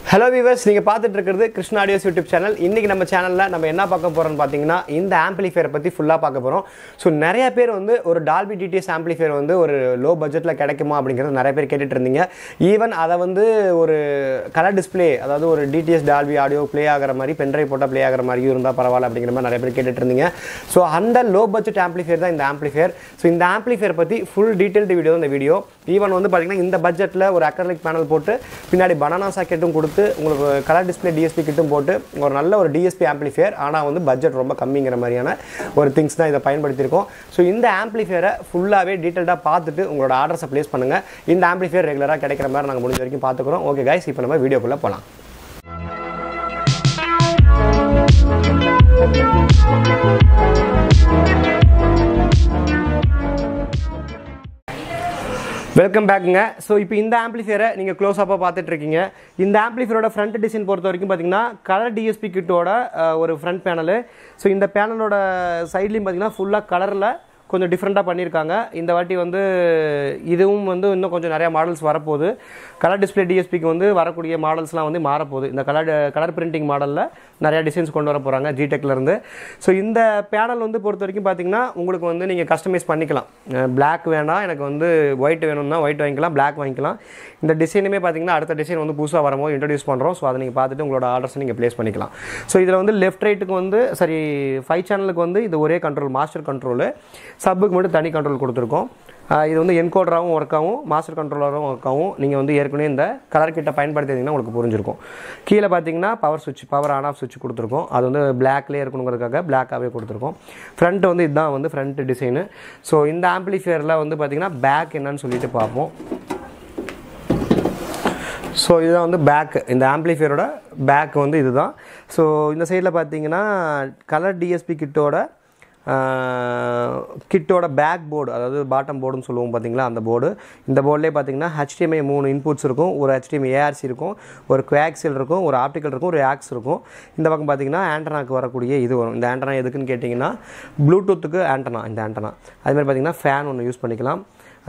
hello viewers நீங்கள் பார்த்துட்டு இருக்கிறது கிருஷ்ணா ஆடியோஸ் யூடியூப் சேனல் இன்றைக்கி நம்ம சேனலில் நம்ம என்ன பார்க்க போகிறோம்னு பார்த்தீங்கன்னா இந்த ஆம்பிளிஃபையரை பற்றி ஃபுல்லாக பார்க்க போகிறோம் ஸோ நிறைய பேர் வந்து ஒரு டால்பி டிடிஎஸ் ஆம்பிளிஃபையர் வந்து ஒரு லோ பட்ஜெட்டில் கிடைக்குமா அப்படிங்கிறது நிறைய பேர் கேட்டுட்டு இருந்தீங்க ஈவன் அதை வந்து ஒரு கலர் டிஸ்ப்ளே அதாவது ஒரு டிடிஎஸ் டால்பி ஆடியோ ப்ளே ஆகிற மாதிரி பென்ட்ரைவ் போட்டால் ப்ளே ஆகிற மாதிரியும் இருந்தால் பரவாயில்ல அப்படிங்கிற மாதிரி நிறைய பேர் கேட்டுட்டு இருந்தீங்க ஸோ அந்த லோ பட்ஜெட் ஆம்பிளிஃபையர் தான் இந்த ஆம்பிளிஃபையர் ஸோ இந்த ஆம்பிளிஃபையர் பற்றி ஃபுல் டீட்டெயில்டு வீடியோ இந்த வீடியோ ஈவன் வந்து பார்த்தீங்கன்னா இந்த பட்ஜெட்டில் ஒரு அக்ரலிக் பேனல் போட்டு பின்னாடி பனானா சாக்கெட்டும் கொடுத்து உங்களுக்கு கலர் டிஸ்ப்ளே டிஎஸ்பி கிட்டும் போட்டு ஒரு நல்ல ஒரு டிஎஸ்பி ஆம்பிளிஃபையர் ஆனால் வந்து பட்ஜெட் ரொம்ப கம்மிங்கிற மாதிரியான ஒரு திங்ஸ் தான் இதை பயன்படுத்தியிருக்கோம் ஸோ இந்த ஆம்பிளிஃபையரை ஃபுல்லாகவே டீட்டெயில்டாக பார்த்துட்டு உங்களோட ஆர்டர்ஸை ப்ளேஸ் பண்ணுங்கள் இந்த ஆம்பிளிஃபையர் ரெகுலராக கிடைக்கிற மாதிரி நாங்கள் முடிஞ்ச வரைக்கும் பார்த்துக்குறோம் ஓகே கைஸ் இப்போ நம்ம வீடியோக்குள்ளே போகலாம் வெல்கம் பேக்குங்க ஸோ இப்போ இந்த ஆம்பிளிஃபையரை நீங்கள் க்ளோஸ் அப்பாக பார்த்துட்டு இருக்கீங்க இந்த ஆம்பிளிஃபையரோட ஃப்ரண்ட் டிசைன் பொறுத்த வரைக்கும் பார்த்தீங்கன்னா கலர் டிஎஸ்பி கிட்டோட அஹ், ஒரு ஃப்ரண்ட் பேனலு ஸோ இந்த பேனலோட சைட்லேயும் பார்த்தீங்கன்னா ஃபுல்லாக கலரில் கொஞ்சம் டிஃப்ரெண்ட்டாக பண்ணியிருக்காங்க இந்த வாட்டி வந்து இதுவும் வந்து இன்னும் கொஞ்சம் நிறைய மாடல்ஸ் வரப்போகுது கலர் டிஸ்பிளே டிஎஸ்பிக்கு வந்து வரக்கூடிய மாடல்ஸ்லாம் வந்து மாறப்போகுது இந்த கலர் கலர் பிரிண்டிங் மாடலில் நிறைய டிசைன்ஸ் கொண்டு வர போகிறாங்க ஜிடெக்லேருந்து ஸோ இந்த பேனல் வந்து பொறுத்த வரைக்கும் பார்த்தீங்கன்னா உங்களுக்கு வந்து நீங்கள் கஸ்டமைஸ் பண்ணிக்கலாம் Black வேணாம் எனக்கு வந்து ஒயிட் வேணும்னா ஒயிட் வாங்கிக்கலாம் Black வாங்கிக்கலாம் இந்த டிசைனுமே பார்த்தீங்கன்னா அடுத்த டிசைன் வந்து புதுசாக வரும்போது இன்ட்ரடியூஸ் பண்ணுறோம் ஸோ அதை நீங்கள் பார்த்துட்டு உங்களோட ஆர்டர்ஸ் நீங்கள் ப்ளேஸ் பண்ணிக்கலாம் ஸோ இதில் வந்து லெஃப்ட் ரைட்டுக்கு வந்து சரி ஃபைவ் சேனலுக்கு வந்து இது ஒரே கண்ட்ரோல் மாஸ்டர் கண்ட்ரோலு சப்புக்கு மட்டும் தனி கண்ட்ரோல் கொடுத்துருக்கோம் ஆஹ் இது வந்து என்கோடராகவும் ஒர்க் ஆகும் மாஸ்டர் கண்ட்ரோலராகவும் ஒர்க் ஆகும் நீங்கள் வந்து ஏற்கனவே இந்த கலர் கிட்ட பயன்படுத்திங்கன்னா உங்களுக்கு புரிஞ்சிருக்கும் கீழே பார்த்தீங்கன்னா பவர் சுவிட்ச் பவர் ஆன் ஆஃப் சுவிட்ச் கொடுத்துருக்கோம் அது வந்து பிளாக்லேயே இருக்கணுங்கிறதுக்காக பிளாக்காகவே கொடுத்துருக்கோம் ஃப்ரண்ட் வந்து இதுதான் வந்து ஃப்ரண்ட் டிசைனு ஸோ இந்த ஆம்பிளிஃபையரில் வந்து பார்த்தீங்கன்னா பேக் என்னன்னு சொல்லிட்டு பார்ப்போம் ஸோ இதுதான் வந்து பேக் இந்த ஆம்பிளிஃபையரோட பேக் வந்து இதுதான் ஸோ இந்த சைடில் பார்த்தீங்கன்னா கலர் டிஎஸ்பி கிட்டோட கிட்டோட பேக் போர்டு அதாவது பாட்டம் போர்டுன்னு சொல்லுவோம் பார்த்தீங்களா அந்த போர்டு இந்த போர்ட்லேயே பார்த்தீங்கன்னா HDMI மூணு இன்புட்ஸ் இருக்கும் ஒரு HDMI ஏஆர்சி இருக்கும் ஒரு குவாக்சில் இருக்கும் ஒரு ஆப்டிக்கல் இருக்கும் ஒரு ஆக்ஸ் இருக்கும் இந்த பக்கம் பார்த்தீங்கன்னா ஆண்டனாக்கு வரக்கூடிய இது வரும் இந்த ஆண்டனா எதுக்குன்னு கேட்டிங்கன்னா ப்ளூடூத்துக்கு ஆண்டனா இந்த ஆண்டனா அதுமாதிரி பார்த்தீங்கன்னா ஃபேன் ஒன்று யூஸ் பண்ணிக்கலாம்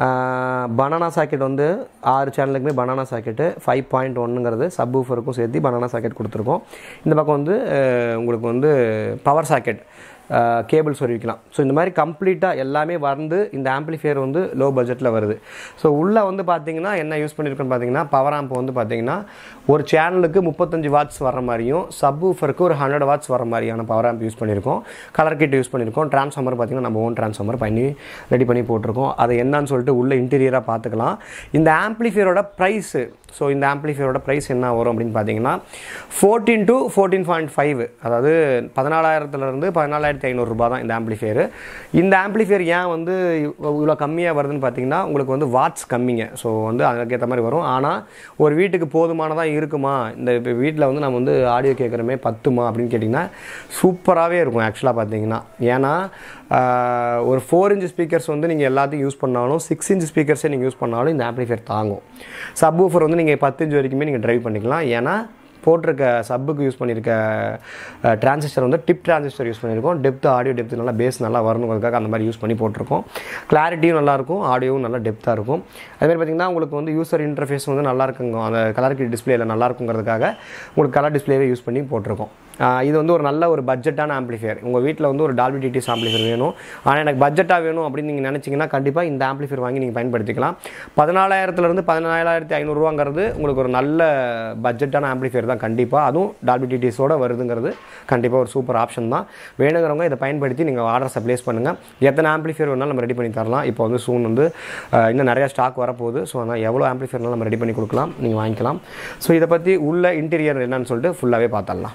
பனானா சாக்கெட் வந்து ஆறு சேனலுக்குமே பனானா சாக்கெட்டு ஃபைவ் பாயிண்ட் ஒன்னுங்கிறது சப் ஊஃபருக்கும் சேர்த்து பனானா சாக்கெட் கொடுத்துருக்கோம் இந்த பக்கம் வந்து அஹ், உங்களுக்கு வந்து பவர் சாக்கெட் கேபிள் சொருவிக்கலாம் ஸோ இந்த மாதிரி கம்ப்ளீட்டாக எல்லாமே வந்து இந்த ஆம்பிளிஃபையர் வந்து லோ பட்ஜெட்டில் வருது ஸோ உள்ளே வந்து பார்த்தீங்கன்னா என்ன யூஸ் பண்ணியிருக்கோன்னு பார்த்தீங்கன்னா பவர் ஆம்ப் வந்து பார்த்தீங்கன்னா ஒரு சேனலுக்கு முப்பத்தஞ்சு வாட்ஸ் வர மாதிரியும் சப் ஊஃபருக்கு ஒரு ஹண்ட்ரட் வாட்ஸ் வர மாதிரியான பவர் ஆம்ப் யூஸ் பண்ணியிருக்கோம் கலர் கிட் யூஸ் பண்ணியிருக்கோம் ட்ரான்ஸ்ஃபார்மர் பார்த்தீங்கன்னா நம்ம ஓன் ட்ரான்ஸ்ஃபார்மர் பண்ணி ரெடி பண்ணி போட்டிருக்கோம் அது என்னன்னு சொல்லிட்டு உள்ள இன்டீரியராக பார்த்துக்கலாம் இந்த ஆம்பிளிஃபையரோட ப்ரைஸு ஸோ இந்த ஆம்பிளிஃபையரோட ப்ரைஸ் என்ன வரும் அப்படின்னு பார்த்தீங்கன்னா fourteen to fourteen point five அதாவது பதினாலாயிரத்துலேருந்து பதினாலாயிரத்தி ஐநூறுரூபா தான் இந்த ஆம்பிளிஃபையர் இந்த ஆம்பிளிஃபையர் ஏன் வந்து இவ்வளோ கம்மியாக வருதுன்னு பார்த்தீங்கன்னா உங்களுக்கு வந்து வாட்ஸ் கம்மிங்க ஸோ வந்து அதுக்கேற்ற மாதிரி வரும் ஆனால் ஒரு வீட்டுக்கு போதுமானதாக இருக்குமா இந்த இப்போ வீட்டில் வந்து நம்ம வந்து ஆடியோ கேட்குறமே பத்துமா அப்படின்னு கேட்டிங்கன்னா சூப்பராகவே இருக்கும் ஆக்சுவலாக பார்த்தீங்கன்னா ஏன்னா ஆஹ், ஒரு ஃபோர் இன்ச் ஸ்பீக்கர்ஸ் வந்து நீங்கள் எல்லாத்தையும் யூஸ் பண்ணாலும் சிக்ஸ் இன்ச் ஸ்பீக்கர்ஸே நீங்கள் யூஸ் பண்ணாலும் இந்த ஆம்பிளிஃபையர் தாங்கும் சப் ஊஃபர் வந்து நீங்கள் பத்து இன்ச் வரைக்குமே நீங்கள் ட்ரைவ் பண்ணிக்கலாம் ஏன்னா போட்டிருக்க சப்புக்கு யூஸ் பண்ணியிருக்க டிரான்சிஸ்டர் வந்து டிப் டிரான்சிஸ்டர் யூஸ் பண்ணியிருக்கோம் டெப்த் ஆடியோ டெப்த் நல்லா பேஸ் நல்லா வரணுங்கிறதுக்காக அந்த மாதிரி யூஸ் பண்ணி போட்டிருக்கோம் கிளாரிட்டியும் நல்லாயிருக்கும் ஆடியோவும் நல்லா டெப்த்தாக இருக்கும் அதுமாதிரி பார்த்தீங்கன்னா உங்களுக்கு வந்து யூசர் இன்டர்ஃபேஸ் வந்து நல்லா இருக்குங்க அந்த கலர் டிஸ்பிளேல நல்லா இருக்குங்கிறதுக்காக உங்களுக்கு கலர் டிஸ்பிளேவே யூஸ் பண்ணி போட்டிருக்கோம் ஆஹ் இது வந்து ஒரு நல்ல ஒரு பட்ஜெட்டான ஆம்பிளிஃபையர் உங்கள் வீட்டில் வந்து ஒரு டால்பி டிடிஎஸ் ஆம்பிளிஃபையர் வேணும் ஆனால் எனக்கு பட்ஜெட்டாக வேணும் அப்படின்னு நீங்கள் நினச்சிங்கன்னா கண்டிப்பாக இந்த ஆம்பிளிஃபையர் வாங்கி நீங்கள் பயன்படுத்திக்கலாம் பதினாலாயிரத்துலேருந்து பதினாலாயிரத்தி ஐநூறுரூவாங்கிறது உங்களுக்கு ஒரு நல்ல பட்ஜெட்டான ஆம்பிளிஃபையர் தான் கண்டிப்பாக அதுவும் டால்பி டிடிஎஸோட வருதுங்கிறது கண்டிப்பாக ஒரு சூப்பர் ஆப்ஷன் தான் வேணுங்கிறவங்க இதை பயன்படுத்தி நீங்கள் ஆர்டர்ஸை ப்ளேஸ் பண்ணுங்கள் எத்தனை ஆம்பிளிஃபையர் வேணாலும் நம்ம ரெடி பண்ணி தரலாம் இப்போ வந்து சூன் வந்து ஆஹ் இன்னும் நிறைய ஸ்டாக் வரப்போகுது ஸோ அதனால் எவ்வளோ ஆம்பிளிஃபையர்னாலும் நம்ம ரெடி பண்ணி கொடுக்கலாம் நீங்கள் வாங்கிக்கலாம் ஸோ இதை பற்றி உள்ள இன்டீரியர் என்னன்னு சொல்லிட்டு ஃபுல்லாகவே பார்த்துடலாம்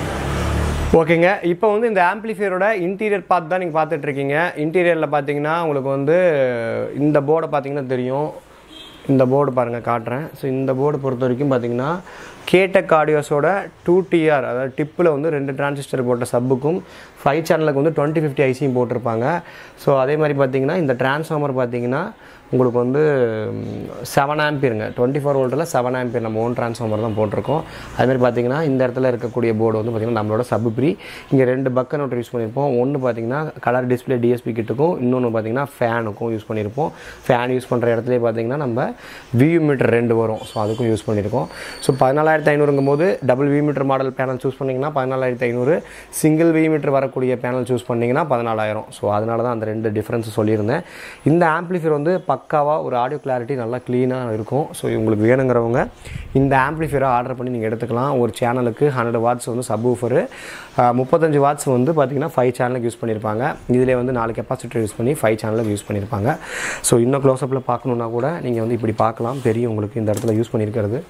ஓகேங்க இப்போ வந்து இந்த ஆம்பிளிஃபையரோட இன்டீரியர் பார்த்து தான் நீங்கள் பார்த்துட்டு இருக்கீங்க இன்டீரியரில் பார்த்தீங்கன்னா உங்களுக்கு வந்து இந்த போர்டை பார்த்தீங்கன்னா தெரியும் இந்த போர்டு பாருங்கள் காட்டுறேன் ஸோ இந்த போர்டு பொறுத்த வரைக்கும் பார்த்தீங்கன்னா கேடெக் ஆடியோஸோட டூ டிஆர் அதாவது டிப்பில் வந்து ரெண்டு டிரான்சிஸ்டர் போட்ட சப்புக்கும் ஃபைவ் சேனலுக்கு வந்து டுவெண்ட்டி ஃபிஃப்டி ஐசியும் போட்டிருப்பாங்க ஸோ அதே மாதிரி பார்த்தீங்கன்னா இந்த டிரான்ஸ்ஃபார்மர் பார்த்தீங்கன்னா உங்களுக்கு வந்து செவன் ஆம்பியருங்க டுவெண்ட்டி ஃபோர் வோல்ட்டில் செவன் ஆம்பியர் நம்ம ஓன் ட்ரான்ஸ்ஃபார்மர் தான் போட்டிருக்கோம் அதுமாதிரி பார்த்தீங்கன்னா இந்த இடத்துல இருக்கக்கூடிய போர்டு வந்து பார்த்திங்கன்னா நம்மளோட சப் ப்ரீ இங்கே ரெண்டு பக்க நோட் யூஸ் பண்ணியிருப்போம் ஒன்று பார்த்தீங்கன்னா கலர் டிஸ்பிளே டிஎஸ்பி கிட்டுக்கும் இன்னொன்று பார்த்தீங்கன்னா ஃபேனுக்கும் யூஸ் பண்ணியிருப்போம் ஃபேன் யூஸ் பண்ணுற இடத்துல பார்த்தீங்கன்னா நம்ம வியூ மீட்டர் ரெண்டு வரும் ஸோ அதுக்கும் யூஸ் பண்ணியிருக்கோம் ஸோ பதினாலாயிரத்தி பதினாலாயிரத்தி ஐநூறுங்கும் போது double V meter model panel choose பண்ணிங்கன்னா பதினாலாயிரத்தி ஐநூறு சிங்கிள் வி மீட்டர் வரக்கூடிய பேனல் சூஸ் பண்ணிங்கன்னா பதினாலாயிரம் ஸோ அதனால தான் அந்த ரெண்டு டிஃப்ரென்ஸ் சொல்லியிருந்தேன் இந்த ஆம்ப்ளிஃபையர் வந்து பக்காவாக ஒரு ஆடியோ கிளாரிட்டி நல்லா க்ளீனாக இருக்கும் ஸோ உங்களுக்கு வேணுங்கிறவங்க இந்த ஆம்ப்ளிஃபையரை ஆர்டர் பண்ணி நீங்கள் எடுத்துக்கலாம் ஒரு சேனலுக்கு ஹண்ட்ரட் வாட்ஸ் வந்து சப் ஊஃபரு முப்பத்தஞ்சு வாட்ஸ் வந்து பார்த்தீங்கன்னா ஃபைவ் சேனலுக்கு யூஸ் பண்ணியிருப்பாங்க இதிலே வந்து நாலு கெப்பாசிட்டர் யூஸ் பண்ணி ஃபைவ் சேனலுக்கு யூஸ் பண்ணியிருப்பாங்க ஸோ இன்னும் க்ளோஸ்அப்பில் பார்க்கணுன்னா கூட நீங்கள் வந்து இப்படி பார்க்கலாம் தெரியும் உங்களுக்கு இந்த இடத்துல யூஸ் பண்ணியிருக்கிறது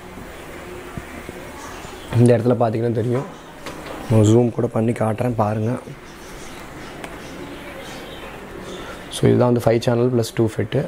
இந்த இடத்துல பார்த்தீங்கன்னா தெரியும் ஜூம் கூட பண்ணி காட்டுறேன் பாருங்கள் ஸோ இதுதான் வந்து five channel plus two fit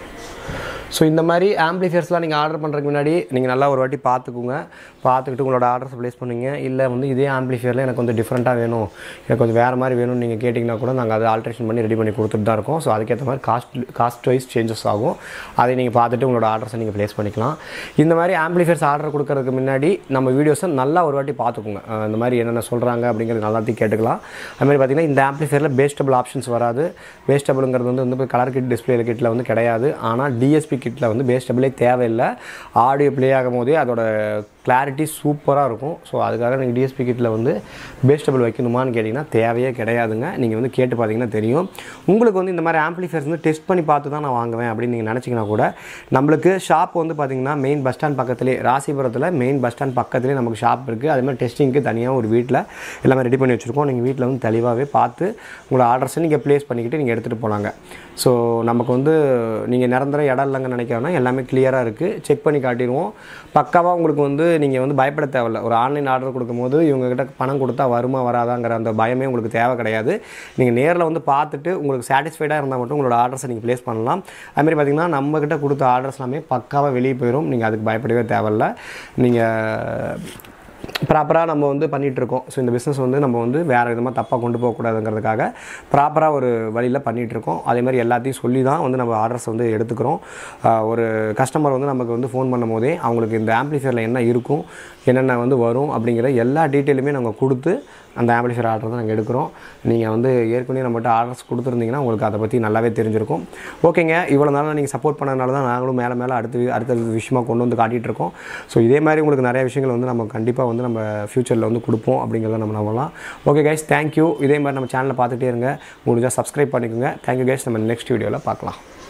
so இந்த மாதிரி ஆம்பிளிஃபையர்ஸ்லாம் நீங்கள் ஆர்டர் பண்ணுறதுக்கு முன்னாடி நீங்கள் நல்லா ஒரு வாட்டி பார்த்துக்குங்க பார்த்துக்கிட்டு உங்களோட ஆர்டர்ஸ் ப்ளேஸ் பண்ணுங்க இல்லை வந்து இதே ஆம்பிளிஃபையரில் எனக்கு கொஞ்சம் டிஃப்ரெண்ட்டாக வேணும் எனக்கு கொஞ்சம் வேறு மாதிரி வேணும்னு நீங்கள் கேட்டிங்கன்னா கூட நாங்கள் அதை ஆல்ட்ரேஷன் பண்ணி ரெடி பண்ணி கொடுத்துட்டு தான் இருக்கோம் ஸோ அதுக்கேற்ற மாதிரி காஸ்ட் காஸ்ட் வைஸ் சேஞ்சஸ் ஆகும் அதை நீங்கள் பார்த்துட்டு உங்களோட ஆர்டர்ஸை நீங்கள் ப்ளேஸ் பண்ணிக்கலாம் இந்த மாதிரி ஆம்பிளிஃபையர்ஸ் ஆர்டர் கொடுக்கறதுக்கு முன்னாடி நம்ம வீடியோஸை நல்லா ஒரு வாட்டி பார்த்துக்குங்க அஹ் இந்த மாதிரி என்னென்ன சொல்கிறாங்க அப்படிங்கிறது நல்லாத்தையும் கேட்டுக்கலாம் அது மாதிரி பார்த்தீங்கன்னா இந்த ஆம்பிளிஃபையரில் பேஸ்டபிள் ஆப்ஷன்ஸ் வராது பேஸ்டபிளுங்கிறது வந்து வந்து கலர் கிட் டிஸ்பிளே கிட்டில் வந்து கிடையாது ஆனால் டிஎஸ்பி கிட்டில் வந்து பேஸ்டபிளே தேவையில்லை ஆடியோ ப்ளே ஆகும் போதே அதோட கிளாரிட்டி சூப்பராக இருக்கும் ஸோ அதுக்காக நீங்கள் டிஎஸ்பி கிட்டில் வந்து பேஸ்டபிள் வைக்கணுமான்னு கேட்டிங்கன்னா தேவையே கிடையாதுங்க நீங்கள் வந்து கேட்டு பார்த்தீங்கன்னா தெரியும் உங்களுக்கு வந்து இந்த மாதிரி ஆம்பிளிஃபையர்ஸ் வந்து டெஸ்ட் பண்ணி பார்த்து தான் நான் வாங்குவேன் அப்படின்னு நீங்கள் நினச்சிங்கன்னா கூட நம்மளுக்கு ஷாப் வந்து பார்த்தீங்கன்னா மெயின் பஸ் ஸ்டாண்ட் பக்கத்துலேயே ராசிபுரத்தில் மெயின் பஸ் ஸ்டாண்ட் பக்கத்துலேயே நமக்கு ஷாப் இருக்குது அதே மாதிரி டெஸ்டிங்க்கு தனியாக ஒரு வீட்டில் எல்லாமே ரெடி பண்ணி வச்சுருக்கோம் நீங்கள் வீட்டில் வந்து தெளிவாகவே பார்த்து உங்களோட ஆர்டர்ஸை நீங்கள் ப்ளேஸ் பண்ணிக்கிட்டு நீங்கள் எடுத்துகிட்டு போனாங்க ஸோ நமக்கு வந்து நீங்கள் நிரந்தர இடம் இல்லைங்க நினைக்கிறோன்னா எல்லாமே கிளியராக இருக்குது செக் பண்ணி காட்டிடுவோம் பக்காவாக உங்களுக்கு வந்து நீங்கள் வந்து பயப்பட தேவையில்ல ஒரு ஆன்லைன் ஆர்டர் கொடுக்கும்போது இவங்ககிட்ட பணம் கொடுத்தா வருமா வராதாங்கிற அந்த பயமே உங்களுக்கு தேவை கிடையாது நீங்கள் நேரில் வந்து பார்த்துட்டு உங்களுக்கு சாட்டிஸ்ஃபைடாக இருந்தால் மட்டும் உங்களோட ஆர்டர்ஸை நீங்கள் ப்ளேஸ் பண்ணலாம் அதுமாதிரி பார்த்தீங்கன்னா நம்மக்கிட்ட கொடுத்த ஆர்டர்ஸ் எல்லாமே பக்காவாக வெளியே போயிடும் நீங்கள் அதுக்கு பயப்படவே தேவையில்ல நீங்கள் ப்ராப்பராக நம்ம வந்து பண்ணிகிட்டு இருக்கோம் ஸோ இந்த பிஸ்னஸ் வந்து நம்ம வந்து வேறு விதமாக தப்பாக கொண்டு போகக்கூடாதுங்கிறதுக்காக ப்ராப்பராக ஒரு வழியில் பண்ணிகிட்டு இருக்கோம் அதே மாதிரி எல்லாத்தையும் சொல்லி தான் வந்து நம்ம ஆர்டர்ஸ் வந்து எடுத்துக்கிறோம் ஆஹ் ஒரு கஸ்டமர் வந்து நமக்கு வந்து ஃபோன் பண்ணும் போதே அவங்களுக்கு இந்த ஆம்ப்ளிஃபையரில் என்ன இருக்கும் என்னென்ன வந்து வரும் அப்படிங்கிற எல்லா டீட்டெயிலுமே நாங்கள் கொடுத்து அந்த ஆம்பிளிஃபையர் ஆர்டர் தான் நாங்கள் எடுக்கிறோம் நீங்கள் வந்து ஏற்கனவே நம்மகிட்ட ஆர்டர்ஸ் கொடுத்துருந்தீங்கன்னா உங்களுக்கு அதை பற்றி நல்லாவே தெரிஞ்சிருக்கும் ஓகேங்க இவ்வளோ நாளாக நீங்கள் சப்போர்ட் பண்ணதுனால தான் நாங்களும் மேலே மேலே அடுத்து அடுத்தடுத்த விஷயமா கொண்டு வந்து காட்டிகிட்டு இருக்கோம் ஸோ இதே மாதிரி உங்களுக்கு நிறைய விஷயங்கள் வந்து நம்ம கண்டிப்பாக வந்து நம்ம ஃப்யூச்சரில் வந்து கொடுப்போம் அப்படிங்கிறத நம்ம நம்பலாம் ஓகே கைஸ் தேங்க்யூ இதே மாதிரி நம்ம சேனலை பார்த்துட்டே இருங்க முடிஞ்சால் சப்ஸ்கிரைப் பண்ணிக்கோங்க தேங்க்யூ கைஸ் நம்ம நெக்ஸ்ட் வீடியோவில் பார்க்கலாம்